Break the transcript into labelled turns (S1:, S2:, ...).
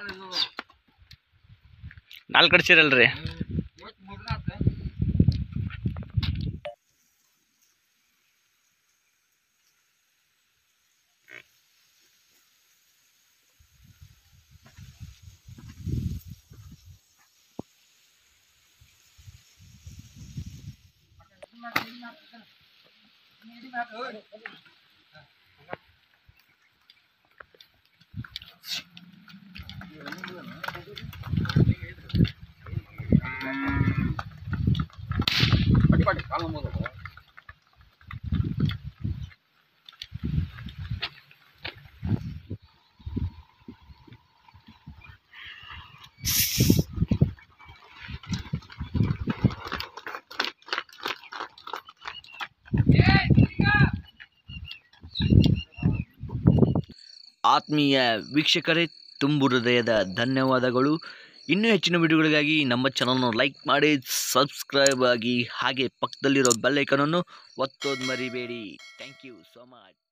S1: ನಾಲ್ಕು ಕಡ್ಸಿರಲ್ರಿ ಆತ್ಮೀಯ ವೀಕ್ಷಕರೇ ತುಂಬು ಹೃದಯದ ಧನ್ಯವಾದಗಳು ಇನ್ನೂ ಹೆಚ್ಚಿನ ವಿಡಿಯೋಗಳಿಗಾಗಿ ನಮ್ಮ ಚಾನಲ್ನ ಲೈಕ್ ಮಾಡಿ ಸಬ್ಸ್ಕ್ರೈಬ್ ಆಗಿ ಹಾಗೆ ಪಕ್ಕದಲ್ಲಿರೋ ಬೆಲ್ ಐಕನನ್ನು ಒತ್ತೋದು ಮರಿಬೇಡಿ ಥ್ಯಾಂಕ್ ಯು ಸೋ ಮಚ್